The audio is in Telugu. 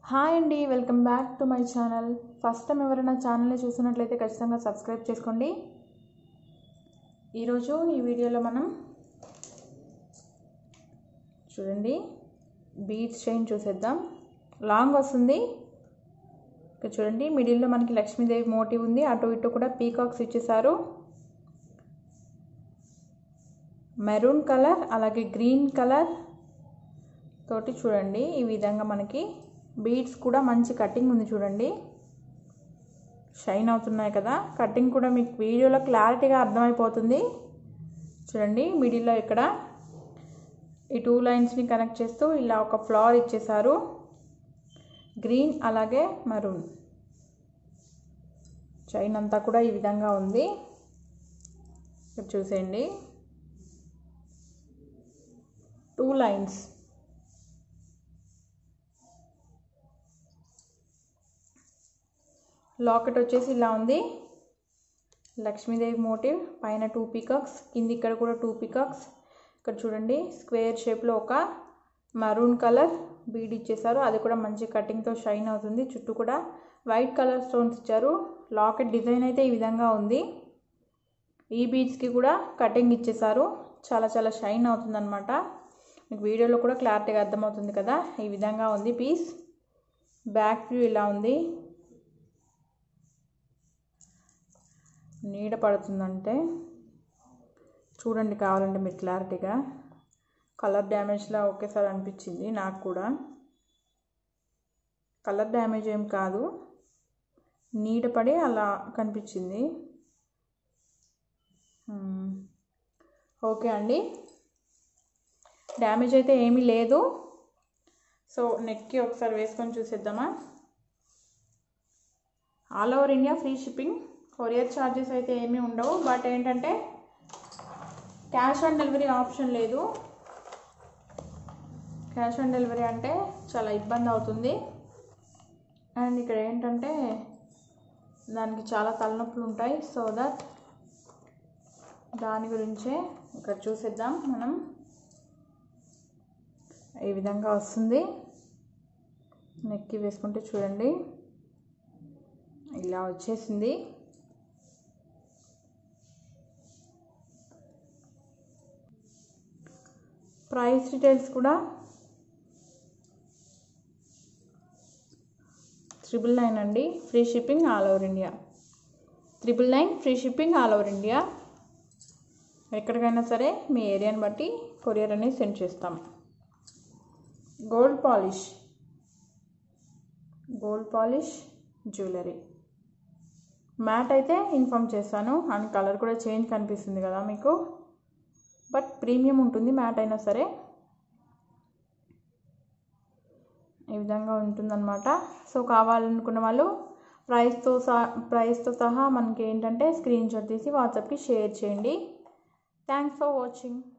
హాయ్ అండి welcome back to my channel first time ఎవరైనా ఛానల్ని చూసినట్లయితే ఖచ్చితంగా సబ్స్క్రైబ్ చేసుకోండి ఈరోజు ఈ వీడియోలో మనం చూడండి బీడ్స్ చైన్ చూసేద్దాం లాంగ్ వస్తుంది ఇక్కడ చూడండి మిడిల్లో మనకి లక్ష్మీదేవి మోటివ్ ఉంది అటు ఇటు కూడా పీకాక్స్ ఇచ్చేసారు మెరూన్ కలర్ అలాగే గ్రీన్ కలర్ తోటి చూడండి ఈ విధంగా మనకి బీడ్స్ కూడా మంచి కటింగ్ ఉంది చూడండి షైన్ అవుతున్నాయి కదా కటింగ్ కూడా మీకు వీడియోలో క్లారిటీగా అర్థమైపోతుంది చూడండి మిడిల్లో ఇక్కడ ఈ టూ లైన్స్ని కనెక్ట్ చేస్తూ ఇలా ఒక ఫ్లవర్ ఇచ్చేసారు గ్రీన్ అలాగే మరూన్ చైన్ అంతా కూడా ఈ విధంగా ఉంది ఇక్కడ చూసేయండి టూ లైన్స్ లాకెట్ వచ్చేసి ఇలా ఉంది లక్ష్మీదేవి మోటివ్ పైన టూ పీకాక్స్ కింది ఇక్కడ కూడా టూ పీకాక్స్ ఇక్కడ చూడండి స్క్వేర్ షేప్లో ఒక మరూన్ కలర్ బీడ్ ఇచ్చేసారు అది కూడా మంచి కటింగ్తో షైన్ అవుతుంది చుట్టూ కూడా వైట్ కలర్ స్టోన్స్ ఇచ్చారు లాకెట్ డిజైన్ అయితే ఈ విధంగా ఉంది ఈ బీడ్స్కి కూడా కటింగ్ ఇచ్చేసారు చాలా చాలా షైన్ అవుతుంది అనమాట మీకు వీడియోలో కూడా క్లారిటీగా అర్థమవుతుంది కదా ఈ విధంగా ఉంది పీస్ బ్యాక్ వ్యూ ఇలా ఉంది నీడ పడుతుందంటే చూడండి కావాలంటే మీరు క్లారిటీగా కలర్ డ్యామేజ్లా ఒకేసారి అనిపించింది నాకు కూడా కలర్ డ్యామేజ్ ఏం కాదు నీడ పడి అలా కనిపించింది ఓకే అండి డ్యామేజ్ అయితే ఏమీ లేదు సో నెక్కి ఒకసారి వేసుకొని చూసేద్దామా all over India free shipping courier charges అయితే ఏమీ ఉండవు బట్ ఏంటంటే క్యాష్ ఆన్ డెలివరీ ఆప్షన్ లేదు క్యాష్ ఆన్ డెలివరీ అంటే చాలా ఇబ్బంది అవుతుంది అండ్ ఇక్కడ ఏంటంటే దానికి చాలా తలనొప్పులు ఉంటాయి సో దట్ దాని గురించే ఇక్కడ చూసేద్దాం మనం ఈ విధంగా వస్తుంది నెక్కి వేసుకుంటే చూడండి ఇలా వచ్చేసింది ప్రైస్ డీటెయిల్స్ కూడా త్రిబుల్ నైన్ అండి free shipping all over India triple nine free shipping all over India ఎక్కడికైనా సరే మీ ఏరియాని బట్టి కొరియర్ అనేది సెండ్ చేస్తాం gold polish gold polish jewellery matte అయితే ఇన్ఫామ్ చేస్తాను అండ్ కలర్ కూడా చేంజ్ కనిపిస్తుంది కదా మీకు బట్ ప్రీమియం ఉంటుంది మ్యాట్ అయినా సరే ఈ విధంగా ఉంటుందన్నమాట సో కావాలనుకున్న వాళ్ళు ప్రైస్తో సహా ప్రైస్తో సహా మనకి ఏంటంటే స్క్రీన్ షాట్ తీసి వాట్సాప్కి షేర్ చేయండి థ్యాంక్స్ ఫర్ వాచింగ్